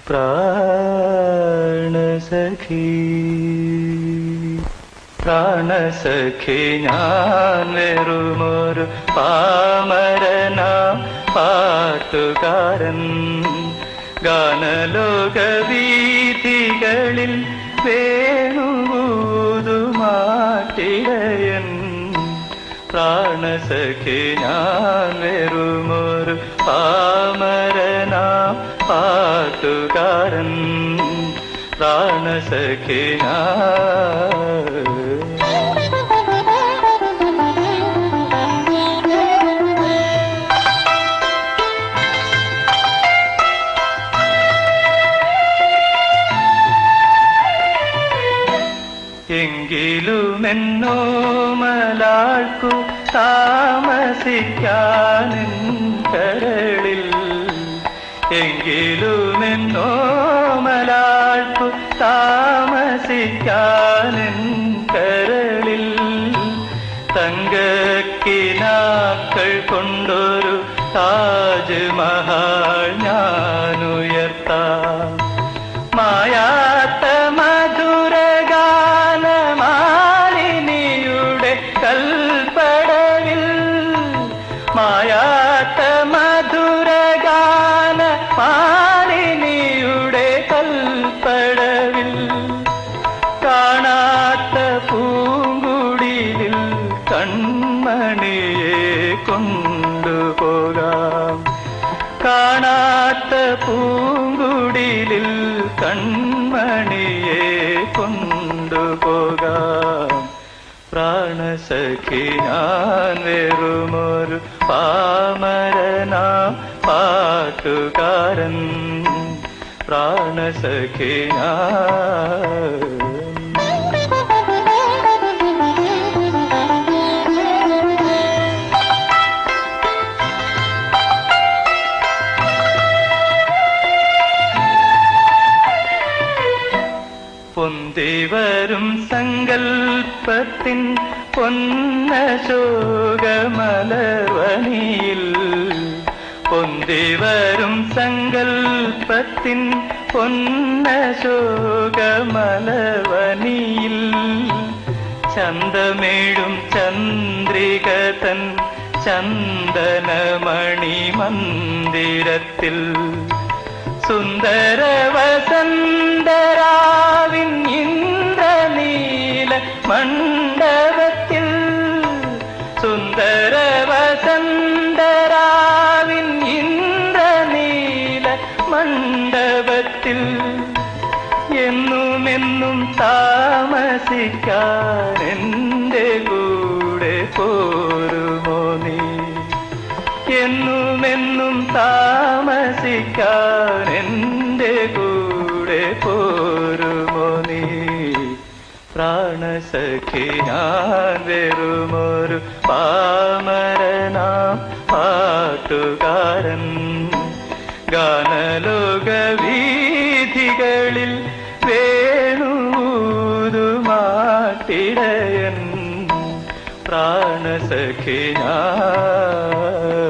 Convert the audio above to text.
പ്രാണസഖി പ്രാണസഖി ഞാൻ വെറുമൊരു പാമരന പാട്ടുകാരൻ ഗാനലോക വീഥികളിൽ വേണുകൂതുമാട്ടിടയൻ പ്രാണസഖി ഞാൻ വെറുമൊരു പാമരന പാട്ടുകാരൻ പ്രാണസഖി ഞാൻ എങ്കിലുമെന്നോ മലാൾക്കു താമസിക്കാനും കരളിൽ എങ്കിലുമെന്നോ മലാൾക്കു താമസിക്കാനും കരളിൽ തങ്കക്കിനാക്കൾ കൊണ്ടൊരു താജ്മഹാൾ ഞാനുയർത്താം മായാത്ത മധുരഗാനമാലിനിയുടെ കൽപ്പടവിൽ മായാത്ത മധുരഗാന മാലിനിയുടെ കൽപ്പടവിൽ കാണാത്ത പൂങ്കുടിലിൽ കൺമണിയെ കൊണ്ടുപോകാം കാണാത്ത പൂങ്കുടിലിൽ കൺമണിയെ കൊണ്ടുപോകാം പ്രാണസഖി ഞാൻ വെറുമൊരു പാമരന പാട്ടുകാരൻ പ്രാണസഖി ഞാൻ പൊന്തിവരും സങ്കൽപ്പത്തിൻ പൊന്നശോകമലർവണിയിൽ പൊന്തിവരും സങ്കൽപ്പത്തിൻ പൊന്നശോകമലർവണിയിൽ ചന്തമേഴും ചന്ദ്രികതൻ ചന്ദനമണി മന്ദിരത്തിൽ സുന്ദര വസന്തരാവിൻ ഇന്ദ്രനീല മണ്ഡപത്തിൽ സുന്ദര വസന്തരാവിൻ ഇന്ദ്രനീല മണ്ഡപത്തിൽ എന്നുമെന്നും താമസിക്കാൻ എൻ്റെ കൂടെ പോരുമോ നീ എന്നുമെന്നും താമസിക്കാൻ എൻ്റെ കൂടെ പോരുമോ നീ പ്രാണസഖി ഞാൻ വെറുമൊരു പാമരന പാട്ടുകാരൻ ഗാനലോക വീഥികളിൽ വേണൂതുമാട്ടിടയൻ പ്രാണസഖി ഞാൻ